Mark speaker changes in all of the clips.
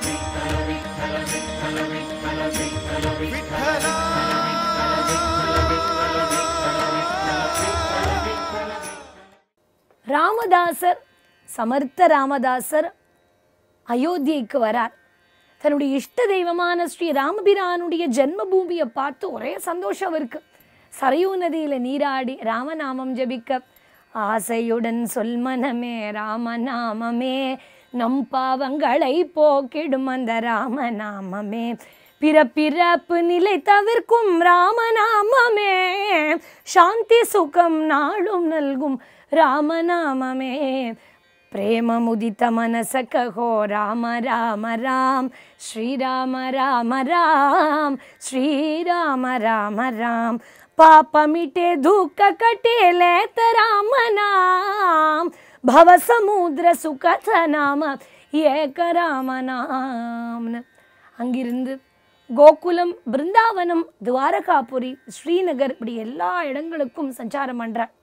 Speaker 1: ராமதாசர் சமர்த்த ராமதாசர் அயோத்தியைக்கு வரார் தன்னுடைய இஷ்ட தெய்வமான ஸ்ரீ ராமபிரானுடைய ஜென்ம பூமியை பார்த்து ஒரே சந்தோஷம் இருக்கு சரையூ நதியில நீராடி ராமநாமம் ஜபிக்க ஆசையுடன் சொல் மனமே ராமநாமமே நம் பாவங்களை போக்கிடும் அந்த ராமநாமமே பிறப்பிறப்பு நிலை தவிர்க்கும் ராமநாமமே சாந்தி சுகம் நாளும் நல்கும் ராமநாமமே ಪ್ರೇಮಮುದಿತ ಮನಸ ಕಹೋ ರಾಮ ರಾಮ ರಾಮ್ ಶ್ರೀರಾಮ ರಾಮ ರಾಮ್ ಶ್ರೀರಾಮ ರಾಮ ರಾಮ್ ಪಾಪ ಮಿಟೆ ದುಃಖ ಕಟೆ ಲೇತ ರಾಮ ನಾಮ್ ಭವ ಸಮುದ್ರ ಸುಖದ நாம ஏக ராமநாம்னு அங்கிருந்து கோகுலம் பிருந்தாவனம் துவாரகாபுரி ஸ்ரீநகர் இப்படி எல்லா இடங்களுக்கும் சஞ்சாரம் பண்றார்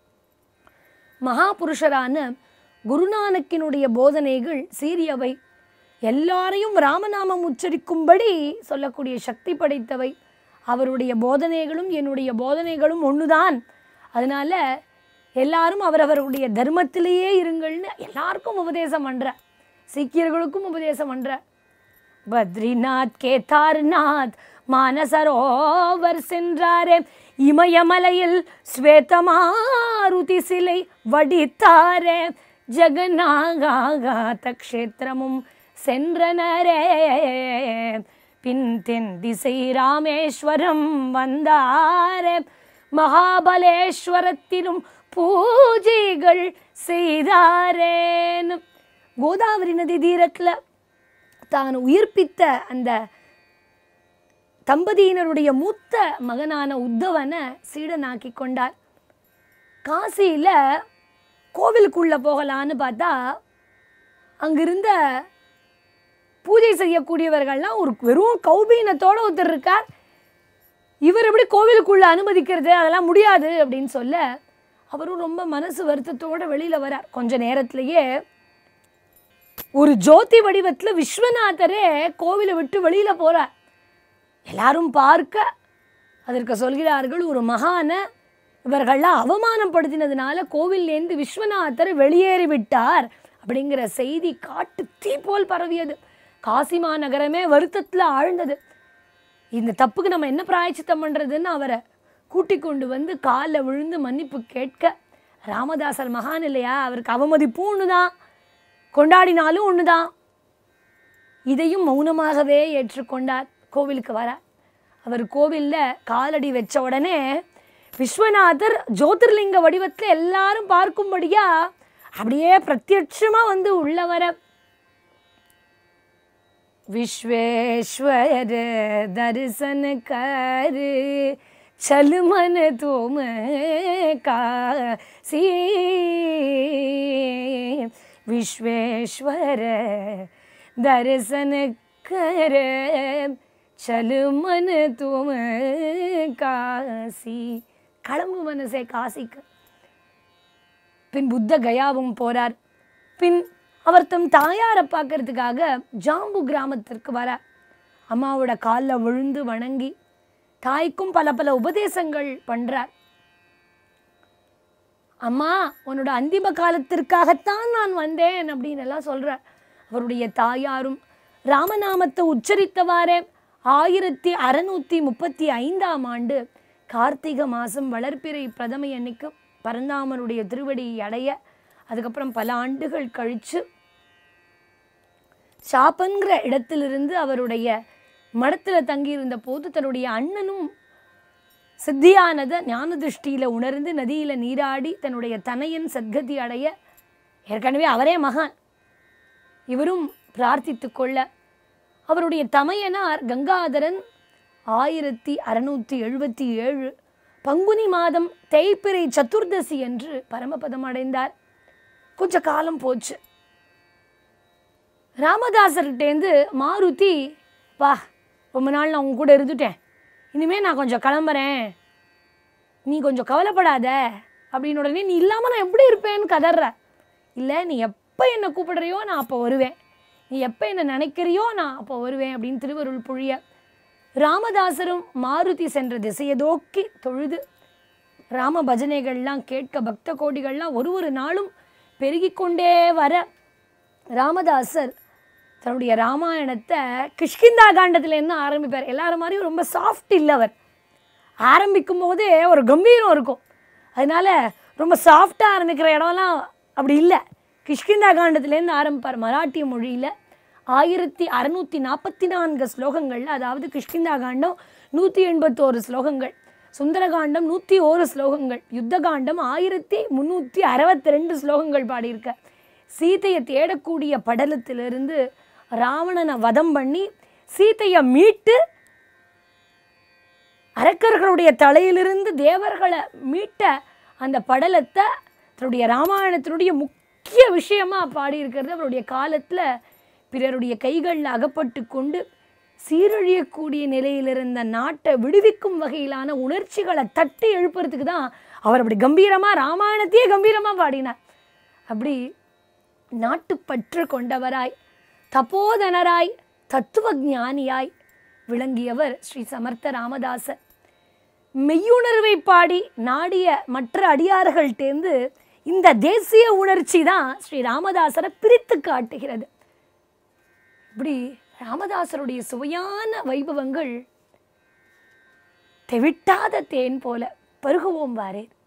Speaker 1: மகாபுருஷரான குருநானக்கினுடைய போதனைகள் சீரியவை எல்லாரையும் ராமநாமம் உச்சரிக்கும்படி சொல்லக்கூடிய சக்தி படைத்தவை அவருடைய போதனைகளும் என்னுடைய போதனைகளும் ஒண்ணுதான் அதனால எல்லாரும் அவரவருடைய தர்மத்திலேயே இருங்கள்னு எல்லாருக்கும் உபதேசம் பண்ற சீக்கியர்களுக்கும் உபதேசம் பண்ற பத்ரிநாத் கேதார்நாத் மானசரோவர் சென்றாரே இமயமலையில் ஸ்வேதமாருதி சிலை வடித்தாரே ஜெகநாகாத க்ஷேத்திரமும் சென்றனரே பின் தென் திசை ராமேஸ்வரம் வந்தாரே மகாபலேஸ்வரத்திலும் பூஜைகள் செய்தாரேன்னு கோதாவரி நதி தீரத்தில் தான் உயிர்ப்பித்த அந்த தம்பதியினருடைய மூத்த மகனான உத்தவனை சீடனாக்கி கொண்டார் காசியில் கோவிலுக்குள்ளே போகலான்னு பார்த்தா அங்கிருந்த பூஜை செய்யக்கூடியவர்கள்லாம் ஒரு வெறும் கௌபீனத்தோட ஒருத்தர் இருக்கார் இவர் எப்படி கோவிலுக்குள்ள அனுமதிக்கிறது அதெல்லாம் முடியாது அப்படின்னு சொல்ல அவரும் ரொம்ப மனசு வருத்தத்தோட வெளியில வரார் கொஞ்ச நேரத்திலேயே ஒரு ஜோதி வடிவத்துல விஸ்வநாதரே கோவிலை விட்டு வெளியில போறார் எல்லாரும் பார்க்க அதற்கு சொல்கிறார்கள் ஒரு மகான இவர்கள்லாம் அவமானப்படுத்தினதுனால கோவில்லேருந்து விஸ்வநாதர் வெளியேறி விட்டார் அப்படிங்கிற செய்தி காட்டு தீ போல் பரவியது காசிமா நகரமே வருத்தத்தில் ஆழ்ந்தது இந்த தப்புக்கு நம்ம என்ன பிராயச்சித்தம் பண்ணுறதுன்னு அவரை கூட்டிக் கொண்டு வந்து காலில் விழுந்து மன்னிப்பு கேட்க ராமதாசர் மகான் இல்லையா அவருக்கு அவமதிப்பும் ஒன்று தான் கொண்டாடினாலும் ஒன்று தான் இதையும் மௌனமாகவே ஏற்றுக்கொண்டார் கோவிலுக்கு வர அவர் கோவிலில் காலடி வச்ச உடனே விஸ்வநாதர் ஜோதிர்லிங்க வடிவத்தில் எல்லாரும் பார்க்கும்படியா அப்படியே பிரத்யட்சமாக வந்து உள்ள வர विश्वेश्वर दर्शन कर चल मन तुम काशी विश्वेश्वर दर्शन कर चल मन तुम काशी கிளம்பு மனசே காசிக்கு பின் புத்த கயாவும் போறார் பின் அவர் தம் தாயாரை பார்க்கறதுக்காக ஜாம்பு கிராமத்திற்கு வர அம்மாவோட காலில் விழுந்து வணங்கி தாய்க்கும் பல பல உபதேசங்கள் பண்றார் அம்மா உன்னோட அந்திம காலத்திற்காகத்தான் நான் வந்தேன் அப்படின்னு எல்லாம் சொல்றார் அவருடைய தாயாரும் ராமநாமத்தை உச்சரித்தவாறே ஆயிரத்தி அறநூற்றி முப்பத்தி ஐந்தாம் ஆண்டு கார்த்திகை மாதம் வளர்ப்பிறை பிரதமை அன்னைக்கு பரந்தாமனுடைய திருவடியை அடைய அதுக்கப்புறம் பல ஆண்டுகள் கழித்து சாப்பன்கிற இடத்திலிருந்து அவருடைய மடத்தில் தங்கியிருந்த போது தன்னுடைய அண்ணனும் சித்தியானதை ஞான திருஷ்டியில் உணர்ந்து நதியில் நீராடி தன்னுடைய தனையன் சத்கதி அடைய ஏற்கனவே அவரே மகான் இவரும் பிரார்த்தித்து கொள்ள அவருடைய தமையனார் கங்காதரன் ஆயிரத்தி அறுநூற்றி எழுபத்தி ஏழு பங்குனி மாதம் தேய்பிறை சதுர்தசி என்று பரமபதம் அடைந்தார் கொஞ்ச காலம் போச்சு ராமதாசர்கிட்டேருந்து மாருதி வா ரொம்ப நாள் நான் உங்க கூட இருந்துட்டேன் இனிமேல் நான் கொஞ்சம் கிளம்புறேன் நீ கொஞ்சம் கவலைப்படாத அப்படின்னு உடனே நீ இல்லாமல் நான் எப்படி இருப்பேன்னு கதற இல்லை நீ எப்போ என்னை கூப்பிடுறியோ நான் அப்போ வருவேன் நீ எப்போ என்ன நினைக்கிறியோ நான் அப்போ வருவேன் அப்படின்னு திருவருள் புழிய ராமதாசரும் மாருதி சென்ற திசையை நோக்கி தொழுது ராம பஜனைகள்லாம் கேட்க பக்த கோடிகள்லாம் ஒரு ஒரு நாளும் பெருகிக்கொண்டே வர ராமதாசர் தன்னுடைய ராமாயணத்தை கிஷ்கிந்தா காண்டத்துலேருந்து ஆரம்பிப்பார் எல்லாரும் மாதிரியும் ரொம்ப சாஃப்ட் இல்லை அவர் ஆரம்பிக்கும் போதே ஒரு கம்பீரம் இருக்கும் அதனால ரொம்ப சாஃப்டாக ஆரம்பிக்கிற இடம்லாம் அப்படி இல்லை கிஷ்கிந்தா காண்டத்துலேருந்து ஆரம்பிப்பார் மராட்டிய மொழியில் ஆயிரத்தி அறநூற்றி நாற்பத்தி நான்கு ஸ்லோகங்கள்ல அதாவது கிஷ்கிந்தா காண்டம் நூற்றி எண்பத்தோரு ஸ்லோகங்கள் சுந்தரகாண்டம் நூற்றி ஓரு ஸ்லோகங்கள் யுத்த காண்டம் ஆயிரத்தி முந்நூற்றி அறுபத்தி ரெண்டு ஸ்லோகங்கள் பாடியிருக்க சீதையை தேடக்கூடிய படலத்திலிருந்து ராவணனை வதம் பண்ணி சீதையை மீட்டு அரக்கர்களுடைய தலையிலிருந்து தேவர்களை மீட்ட அந்த படலத்தை தன்னுடைய ராமாயணத்தினுடைய முக்கிய விஷயமா பாடியிருக்கிறது அவருடைய காலத்தில் பிறருடைய கைகளில் அகப்பட்டு கொண்டு சீரழியக்கூடிய நிலையில் இருந்த நாட்டை விடுவிக்கும் வகையிலான உணர்ச்சிகளை தட்டி எழுப்புறதுக்கு தான் அவர் அப்படி கம்பீரமாக ராமாயணத்தையே கம்பீரமாக பாடினார் அப்படி நாட்டுப்பற்று கொண்டவராய் தபோதனராய் தத்துவ ஞானியாய் விளங்கியவர் ஸ்ரீ சமர்த்த ராமதாசர் மெய்யுணர்வை பாடி நாடிய மற்ற அடியார்கள்டேந்து இந்த தேசிய உணர்ச்சி தான் ஸ்ரீ ராமதாசரை பிரித்து காட்டுகிறது இப்படி ராமதாசருடைய சுவையான வைபவங்கள் தெவிட்டாத தேன் போல பருகுவோம் வாரே